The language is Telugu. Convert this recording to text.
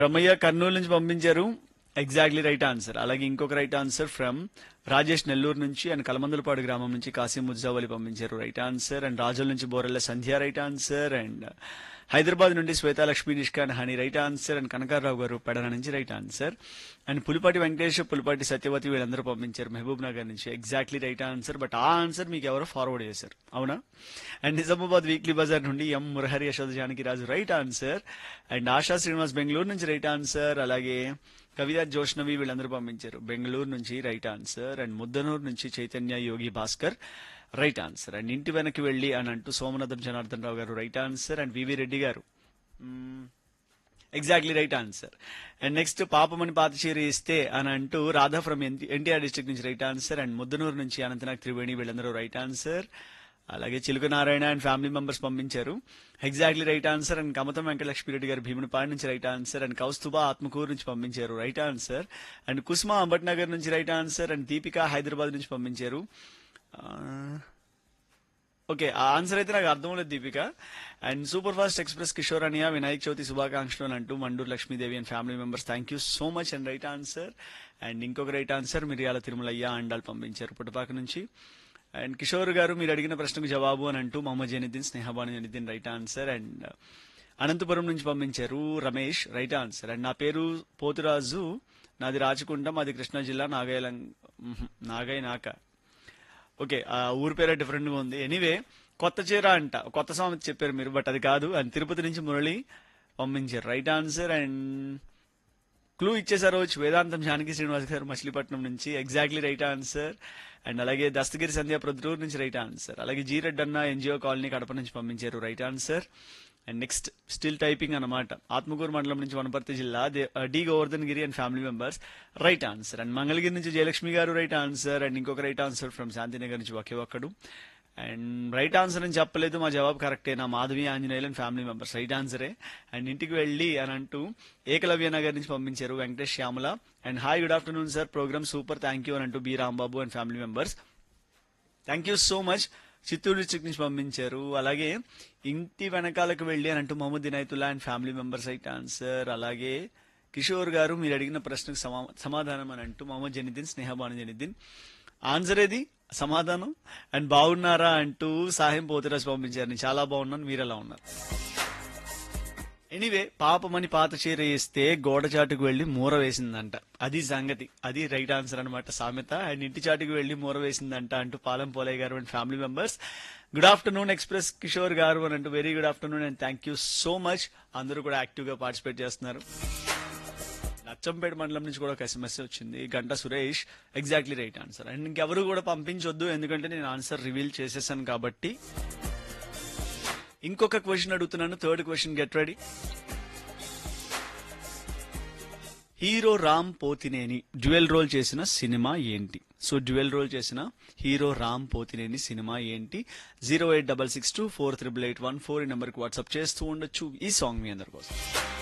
రమయ్య కర్నూలు నుంచి పంపించారు ఎగ్జాక్ట్లీ రైట్ ఆన్సర్ అలాగే ఇంకొక right answer from Rajesh Nellore నుంచి అండ్ కలమందులపాడు గ్రామం నుంచి కాసిం ముజ్జావలి పంపించారు రైట్ ఆన్సర్ అండ్ రాజుల నుంచి Borella Sandhya right answer and Hyderabad నుండి శ్వేతా లక్ష్మీ నిష్కాన్ హని right answer and Kanakarao garu Pedana నుంచి right answer and Pulipati Venkatesh Pulipati Satyavathi వీళ్ళందరూ పంపించారు మహబూబ్ నగర్ నుంచి ఎగ్జాక్ట్లీ రైట్ ఆన్సర్ బట్ ఆ ఆన్సర్ మీకు ఎవరో ఫార్వర్డ్ చేశారు అవునా అండ్ నిజామాబాద్ వీక్లీ బజార్ నుండి M Murahari Yashoda Janaki Raju right answer and Asha Srinivas Bengaluru నుంచి రైట్ ఆన్సర్ అలాగే కవిత జోష్నవి వీళ్ళందరూ పంపించారు బెంగళూరు నుంచి రైట్ ఆన్సర్ అండ్ ముద్దనూరు నుంచి Chaitanya Yogi Bhaskar right answer and ఇంటి వెనక్కి వెళ్ళి అని అంటూ Somanatham Janardhan Rao garu right answer and V V Reddy garu exactly right answer and next పాపమని పాత చీర ఇస్తే అని అంటూ రాధా ఫ్రమ్ ఎన్టీఆర్ డిస్ట్రిక్ట్ నుంచి రైట్ ఆన్సర్ అండ్ ముద్దనూరు నుంచి అనంతనాగ్ త్రివేణి వీళ్ళందరూ రైట్ ఆన్సర్ అలాగే Chiluka Narayana and family members పంపించారు exactly right answer and Kamatham Venkatalakshmi Reddy garu Bheemunipadu నుంచి right answer and Kaustubha Atmakur నుంచి పంపించారు right answer and Kusuma Ambatnagar నుంచి right answer and Deepika Hyderabad నుంచి పంపించారు ఆ, ఓకే ఆ ఆన్సర్ అయితే నాకు అర్థం లేదు Deepika and super fast express Kishore అనియా వినాయక చవితి శుభాకాంక్షలు అని అంటూ Manduru Lakshmidevi and family members thank you so much and right answer and ఇంకొక రైట్ ఆన్సర్ మిరియాల తిరుమలయ్య అండాలు పంపించారు పుట్టపాక నుంచి అండ్ కిషోర్ గారు మీరు అడిగిన ప్రశ్నకు జవాబు అని అంటూ Mohammed Janiddin Snehabanu Janiddin right answer and Anantapur నుంచి పంపించారు రమేష్ రైట్ ఆన్సర్ అండ్ నా పేరు పోతురాజు నాది రాచకుండం మాది కృష్ణా జిల్లా నాగయ్య నాగయ్య నాక ఓకే ఆ ఊరి పేరు డిఫరెంట్ గా ఉంది ఎనీవే కొత్త చీర అంట కొత్త సామెత చెప్పారు మీరు బట్ అది కాదు అండ్ తిరుపతి నుంచి మురళి పంపించారు రైట్ ఆన్సర్ అండ్ క్లూ ఇచ్చేసారు వచ్చి వేదాంతం జానకి శ్రీనివాస్ గారు మచిలీపట్నం నుంచి ఎగ్జాక్ట్లీ రైట్ ఆన్సర్ అండ్ అలాగే దస్తగిరి సంధ్య ప్రొద్దుటూరు నుంచి రైట్ ఆన్సర్ అలాగే జీ రెడ్డి అన్న ఎన్జిఓ కాలనీ కడప నుంచి పంపించారు right answer and next still typing అన్నమాట ఆత్మకూరు మండలం నుంచి వనపర్తి జిల్లా దే- ఆ, D Govardhan Giri and family members right answer and Mangalagiri నుంచి Jayalakshmi garu right answer and ఇంకొక రైట్ ఆన్సర్ ఫ్రమ్ శాంతినగర్ నుంచి ఒకే ఒక్కడు అండ్ రైట్ ఆన్సర్ అని చెప్పలేదు మా జవాబు కరెక్టే నా Madhavi Anjaneyulu and family members right ఆన్సరే అండ్ ఇంటికి వెళ్ళి అని అంటూ ఏకలవ్య నగర్ నుంచి పంపించారు Venkatesh Shyamala and hi good afternoon sir program super thank you అని అంటూ B Rambabu and family members thank you so much Chittoor district నుంచి పంపించారు అలాగే ఇంటి వెనకాలకు వెళ్ళి అని అంటూ Mohammed Dinaitulla and family members right answer అలాగే కిషోర్ గారు మీరు అడిగిన ప్రశ్నకు సమా- సమాధానం అని అంటూ మహమ్మద్ జనిద్దీన్ స్నేహబాను జనిద్దీన్ ఆన్సర్ ఏది సమాధానం అండ్ బాగున్నారా అంటూ సాయం పోతురాజు పంపించారు నేను చాలా బాగున్నాను మీరు ఎలా ఉన్నారు ఎనీవే పాపమని పాత చీర వేస్తే గోడ చాటుకు వెళ్లి మూర వేసిందంట అది సంగతి అది రైట్ ఆన్సర్ అన్నమాట సామెత అండ్ ఇంటి చాటుకు వెళ్లి మూర వేసిందంట అంటూ Palem Polaiah garu and family members good afternoon express Kishore garu అని అంటూ very good afternoon and thank you so much అందరూ కూడా యాక్టివ్ గా పార్టిసిపేట్ చేస్తున్నారు నచ్చంపేట మండలం నుంచి కూడా ఒక ఎస్ఎంఎస్ వచ్చింది గంట Suresh exactly right answer and ఇంకెవరు కూడా పంపించొద్దు ఎందుకంటే నేను ఆన్సర్ రివీల్ చేసేసాను కాబట్టి ఇంకొక క్వశ్చన్ అడుగుతున్నాను third question get ready hero Ram Pothineni dual role చేసిన సినిమా ఏంటి సో డ్యువెల్ రోల్ చేసిన హీరో రామ్ పోతినేని సినిమా ఏంటి zero eight double six two four triple eight one four ఈ నెంబర్కి వాట్సాప్ చేస్తూ ఉండొచ్చు ఈ సాంగ్ మీ అందరి కోసం